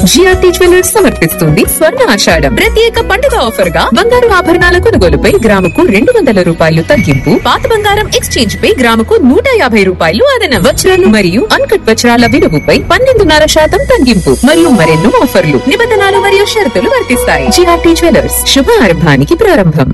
GRT jewellers సమర్పిస్తుంది స్వర్ణ ఆషాఢం ప్రత్యేక పండుగ ఆఫర్ గా బంగారు ఆభరణాల కొనుగోలుపై గ్రాముకు రెండు వందల రూపాయలు తగ్గింపు పాత బంగారం ఎక్స్చేంజ్ పై గ్రాముకు నూట యాభై రూపాయలు అదన వజ్రాలు మరియు అన్కట్ వజ్రాల విలువపై పన్నెండున్నర శాతం తగ్గింపు మరియు మరెన్నో ఆఫర్లు నిబంధనలు మరియు షరతులు వర్తిస్తాయి జిఆర్టీ జ్యువెలర్స్ శుభారంభానికి ప్రారంభం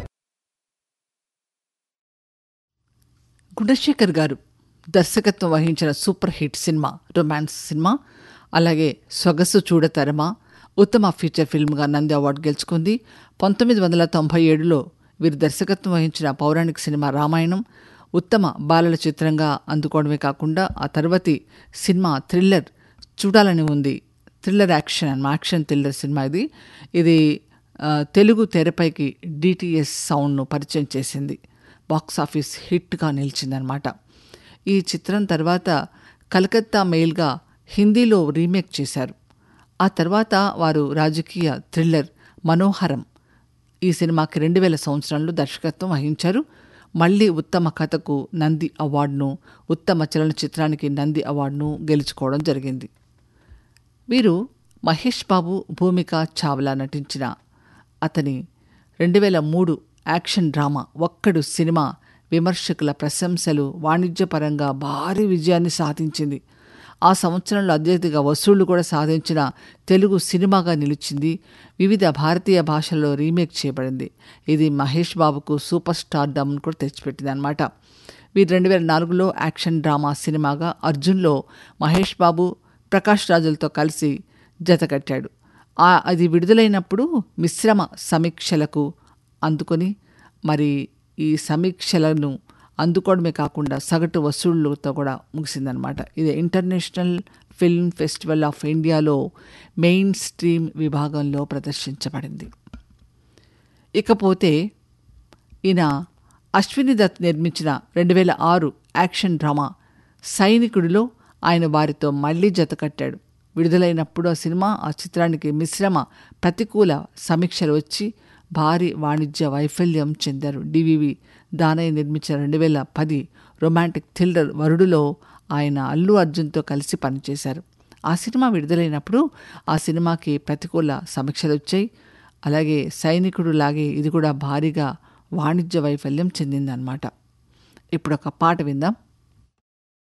గుణశేఖర్ గారు దర్శకత్వం వహించిన సూపర్ హిట్ సినిమా రొమాన్స్ సినిమా అలాగే సొగసు చూడతరమా ఉత్తమ ఫీచర్ ఫిల్మ్గా నంది అవార్డు గెలుచుకుంది పంతొమ్మిది వందల తొంభై ఏడులో వీరు దర్శకత్వం వహించిన పౌరాణిక సినిమా రామాయణం ఉత్తమ బాలల చిత్రంగా అందుకోవడమే కాకుండా ఆ తర్వాతి సినిమా థ్రిల్లర్ చూడాలని ఉంది థ్రిల్లర్ యాక్షన్ అన్న యాక్షన్ థ్రిల్లర్ సినిమా ఇది ఇది ఆ, తెలుగు తెరపైకి డిటిఎస్ సౌండ్ను పరిచయం చేసింది బాక్స్ ఆఫీస్ హిట్గా నిలిచిందనమాట ఈ చిత్రం తర్వాత కలకత్తా మెయిల్గా హిందీలో రీమేక్ చేశారు ఆ తర్వాత వారు రాజకీయ థ్రిల్లర్ మనోహరం ఈ సినిమాకి రెండు వేల సంవత్సరంలో దర్శకత్వం వహించారు మళ్ళీ ఉత్తమ కథకు నంది అవార్డును ఉత్తమ చలనచిత్రానికి నంది అవార్డును గెలుచుకోవడం జరిగింది వీరు మహేష్ బాబు భూమిక చావ్లా నటించిన అతని రెండు వేల మూడు యాక్షన్ డ్రామా ఒక్కడు సినిమా విమర్శకుల ప్రశంసలు వాణిజ్యపరంగా భారీ విజయాన్ని సాధించింది ఆ సంవత్సరంలో అత్యధిక వసూళ్లు కూడా సాధించిన తెలుగు సినిమాగా నిలిచింది వివిధ భారతీయ భాషల్లో రీమేక్ చేయబడింది ఇది మహేష్ బాబుకు సూపర్ స్టార్ డమ్ను కూడా తెచ్చిపెట్టింది అనమాట వీరు రెండు వేల నాలుగులో యాక్షన్ డ్రామా సినిమాగా అర్జున్లో మహేష్ బాబు ప్రకాష్ రాజులతో కలిసి జతకట్టాడు ఆ అది విడుదలైనప్పుడు మిశ్రమ సమీక్షలకు అందుకొని మరి ఈ సమీక్షలను అందుకోవడమే కాకుండా సగటు వసూళ్లతో కూడా ముగిసిందనమాట ఇది ఇంటర్నేషనల్ ఫిల్మ్ ఫెస్టివల్ ఆఫ్ ఇండియాలో మెయిన్ స్ట్రీమ్ విభాగంలో ప్రదర్శించబడింది ఇకపోతే ఈయన అశ్విని దత్ నిర్మించిన రెండు వేల ఆరు యాక్షన్ డ్రామా సైనికుడిలో ఆయన వారితో మళ్లీ జతకట్టాడు విడుదలైనప్పుడు ఆ సినిమా ఆ చిత్రానికి మిశ్రమ ప్రతికూల సమీక్షలు వచ్చి భారీ వాణిజ్య వైఫల్యం చెందారు డివివి దానయ్య నిర్మించిన రెండు వేల పది రొమాంటిక్ థ్రిల్లర్ వరుడులో ఆయన అల్లు అర్జున్తో కలిసి పనిచేశారు ఆ సినిమా విడుదలైనప్పుడు ఆ సినిమాకి ప్రతికూల సమీక్షలు వచ్చాయి అలాగే సైనికుడు లాగే ఇది కూడా భారీగా వాణిజ్య వైఫల్యం చెందిందనమాట ఇప్పుడు ఒక పాట విందాం